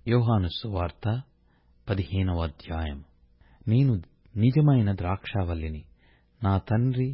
యోహాను సువార్త పదిహేనవ అధ్యాయం నేను నిజమైన ద్రాక్షావల్లిని నా తండ్రి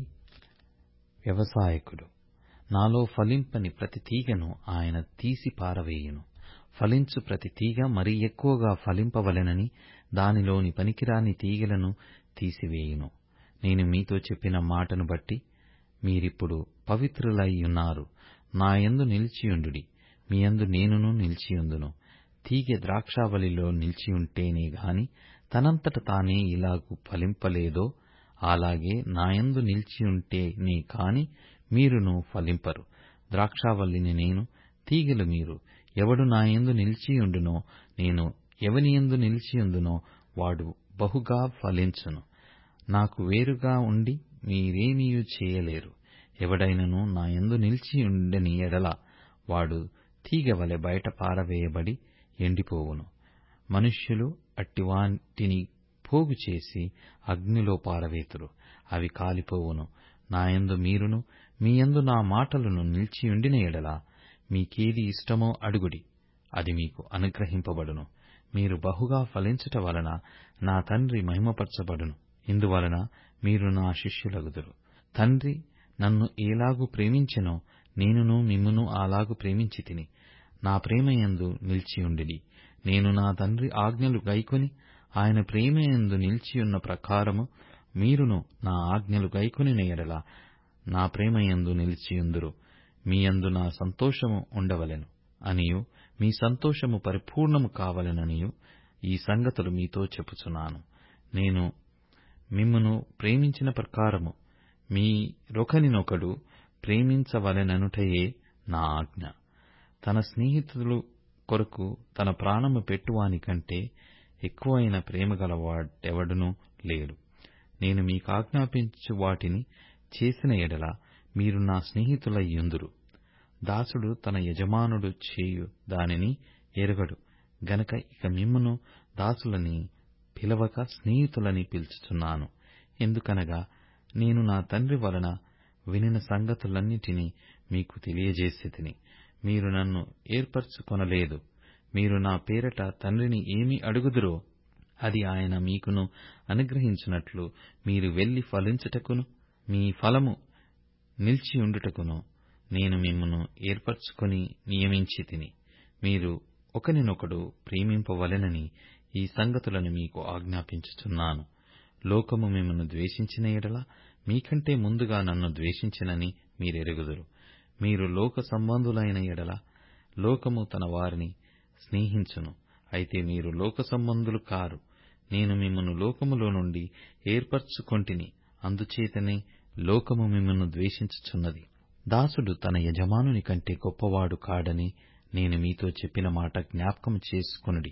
వ్యవసాయకుడు నాలో ఫలింపని ప్రతి తీగను ఆయన తీసి పారవేయును ఫలించు ప్రతి తీగ మరి ఎక్కువగా ఫలింపవలెనని దానిలోని పనికిరాని తీగలను తీసివేయును నేను మీతో చెప్పిన మాటను బట్టి మీరిప్పుడు పవిత్రులైయున్నారు నాయందు నిలిచియుండుడి మీయందు నేనును నిలిచియుందును తీగె ద్రాక్షావల్లిలో నిలిచియుంటేనే గాని తనంతట తానే ఇలాగు ఫలింపలేదో అలాగే నాయందు నిలిచియుంటేనే కాని మీరును ఫలింపరు ద్రాక్షావల్లిని నేను తీగెలు మీరు ఎవడు నాయందు నిలిచియుండునో నేను ఎవనియందు నిలిచియుందునో వాడు బహుగా ఫలించును నాకు వేరుగా ఉండి మీరేమియూ చేయలేరు ఎవడైనను నాయందు నిలిచియుండని ఎడల వాడు తీగెవలె బయట పారవేయబడి ఎండిపోవును మనుష్యులు అట్టివాటిని పోగు చేసి అగ్నిలో పారవేతురు అవి కాలిపోవును నాయందు మీరును మీయందు నా మాటలను నిలిచియుండిన ఎడల మీకేది ఇష్టమో అడుగుడి అది మీకు అనుగ్రహింపబడును మీరు బహుగా ఫలించుట వలన నా తండ్రి మహిమపరచబడును ఇందువలన మీరు నా శిష్యులగుదురు తండ్రి నన్ను ఏలాగు ప్రేమించెనో నేనును మిమ్మును అలాగు ప్రేమించి తిని నా ప్రేమయందు నిలిచియుండిడి నేను నా తండ్రి ఆజ్ఞలు గైకొని ఆయన ప్రేమయందు నిలిచియున్న ప్రకారము మీరును నా ఆజ్ఞలు గైకొనిన ఎడల నా ప్రేమయందు నిలిచియుందురు మీయందు నా సంతోషము ఉండవలెను అనియు మీ సంతోషము పరిపూర్ణము కావలెననియు ఈ సంగతులు మీతో చెప్పుచున్నాను నేను మిమ్మును ప్రేమించిన ప్రకారము మీరొకనినొకడు ప్రేమించవలెననుటయే నా ఆజ్ఞ తన స్నేహితులు కొరకు తన ప్రాణము పెట్టువానికంటే ఎక్కువైన ప్రేమ గలవాడెవడునూ లేడు నేను మీకాజ్ఞాపించు వాటిని చేసిన ఎడల మీరు నా స్నేహితులయ్యుందురు దాసుడు తన యజమానుడు చేయు దానిని ఎరుగడు గనక ఇక మిమ్మును దాసులని పిలవక స్నేహితులని పిలుచుచున్నాను ఎందుకనగా నేను నా తండ్రి వలన వినిన సంగతులన్నిటినీ మీకు తెలియజేసితిని మీరు నన్ను ఏర్పరచుకొనలేదు మీరు నా పేరట తండ్రిని ఏమి అడుగుదురో అది ఆయన మీకును అనుగ్రహించినట్లు మీరు వెళ్లి ఫలించుటకును మీ ఫలము నిలిచియుండుటకును నేను మిమ్మును ఏర్పరచుకొని నియమించి తిని మీరు ఒకనినొకడు ప్రేమింపవలెనని ఈ సంగతులను మీకు ఆజ్ఞాపించుచున్నాను లోకము మిమ్మను ద్వేషించిన ఎడల మీకంటే ముందుగా నన్ను ద్వేషించినని మీరెరుగుదురు మీరు లోక సంబంధులైన ఎడల లోకము తన వారిని స్నేహించును అయితే మీరు లోక సంబంధులు కారు నేను మిమ్మను లోకములో నుండి ఏర్పరచుకొంటిని అందుచేతనే లోకము మిమ్మను ద్వేషించుచున్నది దాసుడు తన యజమానుని కంటే గొప్పవాడు కాడని నేను మీతో చెప్పిన మాట జ్ఞాపకం చేసుకొనుడి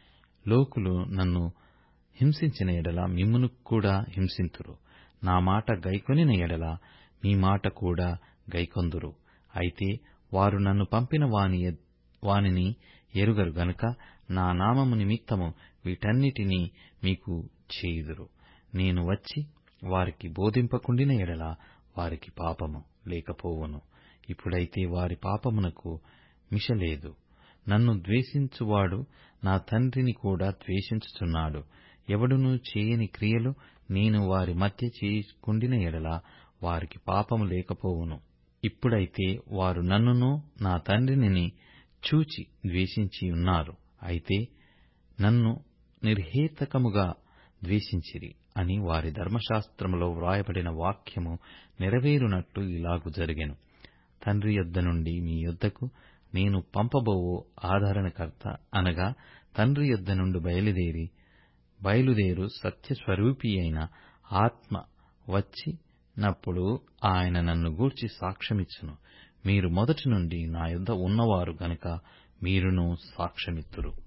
లోకులు నన్ను హింసించిన ఎడల మిమ్మును కూడా హింసింతురు నా మాట గైకొనిన ఎడల మీ మాట కూడా గైకొందురు అయితే వారు నన్ను పంపిన వాని వానిని ఎరుగరు గనుక నా నామము నిమిత్తము వీటన్నిటినీ మీకు చేయుదురు నేను వచ్చి వారికి బోధింపకుండిన ఎడల వారికి పాపము లేకపోవును ఇప్పుడైతే వారి పాపమునకు మిషలేదు నన్ను ద్వేషించువాడు నా తండ్రిని కూడా ద్వేషించుచున్నాడు ఎవడునూ చేయని క్రియలు నేను వారి మధ్య చేయకుండిన ఎడల వారికి పాపము లేకపోవును ఇప్పుడైతే వారు నన్నును నా తండ్రిని చూచి ద్వేషించి ఉన్నారు అయితే నన్ను నిర్హేతకముగా ద్వేషించిరి అని వారి ధర్మశాస్త్రములో వ్రాయబడిన వాక్యము నెరవేరునట్లు ఇలాగు జరిగెను తండ్రి యొద్ద నుండి మీ యొద్దకు నేను పంపబోవు ఆదరణకర్త అనగా తండ్రి యొద్ద నుండి బయలుదేరి బయలుదేరు సత్యస్వరూపి అయిన ఆత్మ వచ్చినప్పుడు ఆయన నన్ను గూర్చి సాక్ష్యమిచ్చును మీరు మొదటి నుండి నా యొద్ద ఉన్నవారు గనుక మీరును సాక్ష్యమిత్తురు